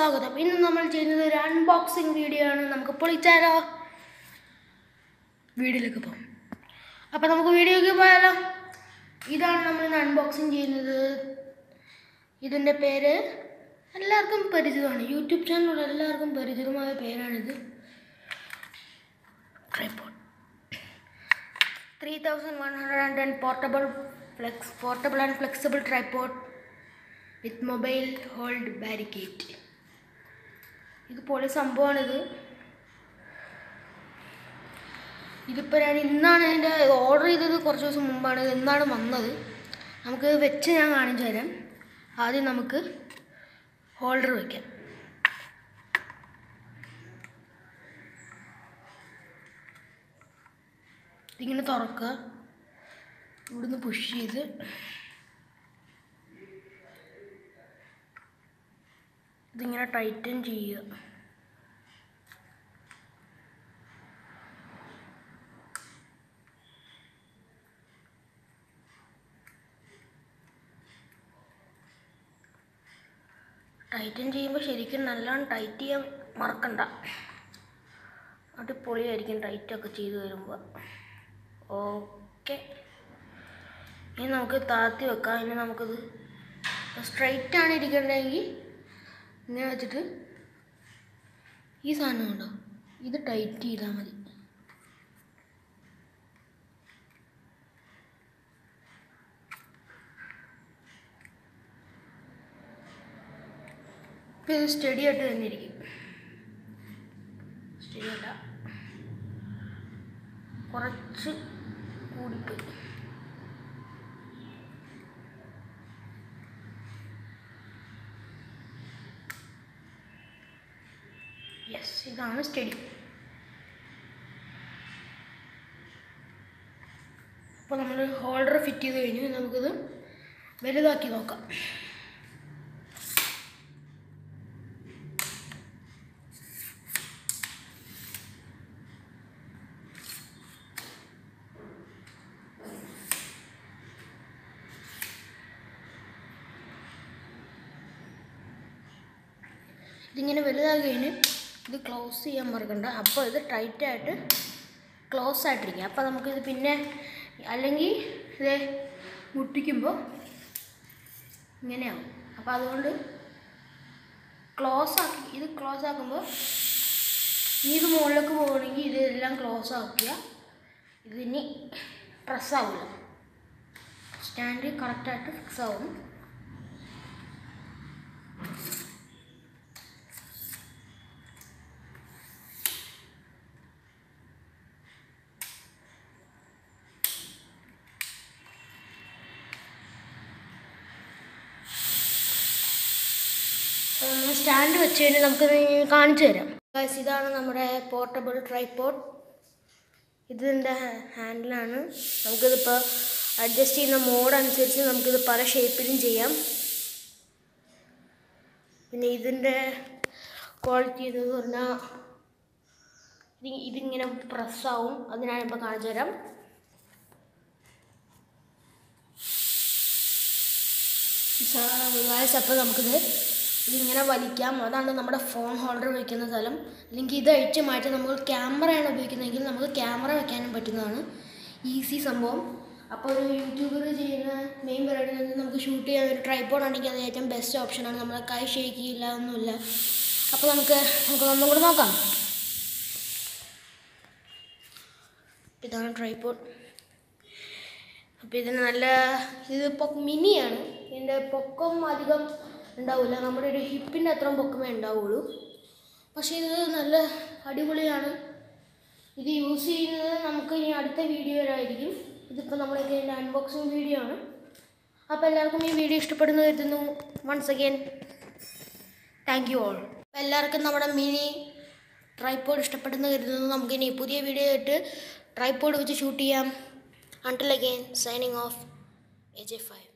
സ്വാഗതം ഇന്ന് നമ്മൾ ചെയ്യുന്നത് ഒരു അൺബോക്സിങ് വീഡിയോ ആണ് നമുക്ക് പൊളിച്ചാലോ വീഡിയോയിലേക്ക് പോകാം അപ്പോൾ നമുക്ക് വീഡിയോയ്ക്ക് പോയാലോ ഇതാണ് നമ്മൾ ഇന്ന് അൺബോക്സിങ് ചെയ്യുന്നത് ഇതിൻ്റെ പേര് എല്ലാവർക്കും പരിചിതമാണ് യൂട്യൂബ് ചാനലുള്ള എല്ലാവർക്കും പരിചിതമായ പേരാണിത് tripod three thousand one hundred and ten portable flex portable and flexible tripod with mobile hold ബാരിക്കേറ്റ് ഇത് പൊളി സംഭവമാണിത് ഇതിപ്പോൾ ഞാൻ ഇന്നാണ് ഇതിൻ്റെ ഓർഡർ ചെയ്തത് കുറച്ച് ദിവസം മുമ്പാണ് ഇത് ഇന്നാണ് വന്നത് നമുക്ക് വെച്ച് ഞാൻ കാണിച്ചു തരാം ആദ്യം നമുക്ക് ഹോൾഡർ വയ്ക്കാം ഇതിങ്ങനെ തുറക്കുക ഇവിടുന്ന് പുഷ് ചെയ്ത് ഇതിങ്ങനെ ടൈറ്റൻ ചെയ്യുക ടൈറ്റൻ ചെയ്യുമ്പോൾ ശരിക്കും നല്ലോണം ടൈറ്റ് ചെയ്യാൻ മറക്കണ്ട അടിപൊളിയായിരിക്കും ടൈറ്റൊക്കെ ചെയ്ത് വരുമ്പോൾ ഓക്കെ ഇനി നമുക്ക് താത്തി വെക്കാം ഇനി നമുക്കത് സ്ട്രൈറ്റ് ആണ് ഇരിക്കേണ്ടതെങ്കിൽ ഇങ്ങനെ വെച്ചിട്ട് ഈ സാധനം കണ്ടോ ഇത് ടൈറ്റ് ചെയ്താൽ മതി ഇപ്പം ഇത് സ്റ്റഡി ആയിട്ട് തന്നെ ഇരിക്കും സ്റ്റഡി അല്ല കുറച്ച് കൂടിപ്പോയി യെസ് ഇതാണ് സ്റ്റഡി അപ്പോൾ നമ്മൾ ഹോൾഡർ ഫിറ്റ് ചെയ്ത് കഴിഞ്ഞു നമുക്കിത് വലുതാക്കി നോക്കാം ഇതിങ്ങനെ വലുതാക്കി കഴിഞ്ഞ് ഇത് ക്ലോസ് ചെയ്യാൻ മറക്കണ്ട അപ്പോൾ ഇത് ടൈറ്റായിട്ട് ക്ലോസ് ആയിട്ടിരിക്കും അപ്പോൾ നമുക്കിത് പിന്നെ അല്ലെങ്കിൽ ഇത് മുട്ടിക്കുമ്പോൾ ഇങ്ങനെയാവും അപ്പോൾ അതുകൊണ്ട് ക്ലോസ് ആക്കി ഇത് ക്ലോസ് ആക്കുമ്പോൾ ഇനി ഇത് മുകളിലേക്ക് പോകണമെങ്കിൽ ഇതെല്ലാം ക്ലോസ് ആക്കുക ഇതിനി പ്രസ്സാവില്ല സ്റ്റാൻഡ് കറക്റ്റായിട്ട് ഫിക്സ് ആവും സ്റ്റാൻഡ് വെച്ച് കഴിഞ്ഞാൽ നമുക്ക് കാണിച്ചു തരാം Guys, ഇതാണ് നമ്മുടെ പോർട്ടബിൾ ട്രൈപോഡ് ഇതിൻ്റെ ഹാൻഡിലാണ് നമുക്കിതിപ്പോൾ അഡ്ജസ്റ്റ് ചെയ്യുന്ന മോഡ് അനുസരിച്ച് നമുക്കിത് പല ഷേപ്പിലും ചെയ്യാം പിന്നെ ഇതിൻ്റെ ക്വാളിറ്റി എന്ന് പറഞ്ഞാൽ ഇത് ഇതിങ്ങനെ പ്രസ്സാവും അത് ഞാനിപ്പോൾ കാണിച്ചു തരാം ഗായസ് അപ്പോൾ നമുക്കിത് ഇതിങ്ങനെ വലിക്കാം അതാണ് നമ്മുടെ ഫോൺ ഹോൾഡർ വയ്ക്കുന്ന സ്ഥലം അല്ലെങ്കിൽ ഇത് അഴിച്ച് മാറ്റി നമ്മൾ ക്യാമറയാണ് ഉപയോഗിക്കുന്നതെങ്കിൽ നമുക്ക് ക്യാമറ വെക്കാനും പറ്റുന്നതാണ് ഈസി സംഭവം അപ്പോൾ ഒരു യൂട്യൂബർ ചെയ്യുന്ന മെയിൻ പരിപാടി എന്ന് നമുക്ക് ഷൂട്ട് ചെയ്യാൻ ഒരു ട്രൈപ്പോഡ് ആണെങ്കിൽ അത് ഏറ്റവും ബെസ്റ്റ് ഓപ്ഷനാണ് നമ്മളെ കൈ ഷേക്ക് ചെയ്യില്ല ഒന്നുമില്ല അപ്പോൾ നമുക്ക് നമുക്ക് ഒന്നും കൂടെ നോക്കാം ഇതാണ് ട്രൈപ്പോഡ് അപ്പോൾ ഇതിന് നല്ല ഇത് പൊക്ക മിനിയാണ് ഇതിൻ്റെ പൊക്കം അധികം ഉണ്ടാവില്ല നമ്മുടെ ഒരു ഹിപ്പിൻ്റെ അത്രയും പൊക്കമേ ഉണ്ടാവുള്ളൂ പക്ഷേ ഇത് നല്ല അടിപൊളിയാണ് ഇത് യൂസ് ചെയ്യുന്നത് നമുക്ക് ഇനി അടുത്ത വീഡിയോയിലായിരിക്കും ഇതിപ്പോൾ നമ്മളൊക്കെ ഇതിൻ്റെ അൺബോക്സിങ് വീഡിയോ ആണ് അപ്പോൾ എല്ലാവർക്കും ഈ വീഡിയോ ഇഷ്ടപ്പെടുന്നു കരുതുന്നു once again thank you all എല്ലാവർക്കും നമ്മുടെ മിനി ട്രൈപ്പോഡ് ഇഷ്ടപ്പെടുന്നു കരുതുന്നു നമുക്കിനി പുതിയ വീഡിയോ ആയിട്ട് ട്രൈപ്പോഡ് വെച്ച് ഷൂട്ട് ചെയ്യാം Until again, signing off, AJ5.